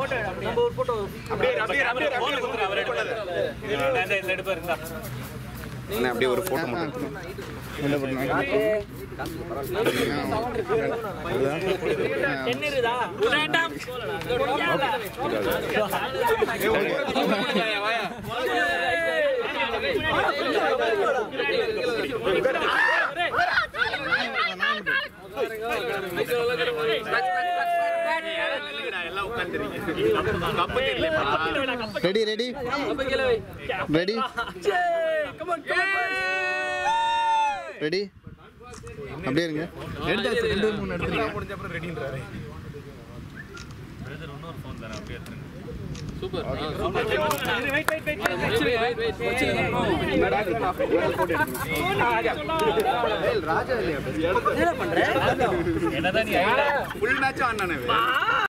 நம்ம ஒரு போட்டோ அண்ணா, அப்படியே ஒரு போட்டோ மட்டும் என்னருதா வேண்டாம் ரெடி ரெடி ரெடி ரெடி அப்படியே இருங்க ஃபுல் மேட்சும் ஆடினானே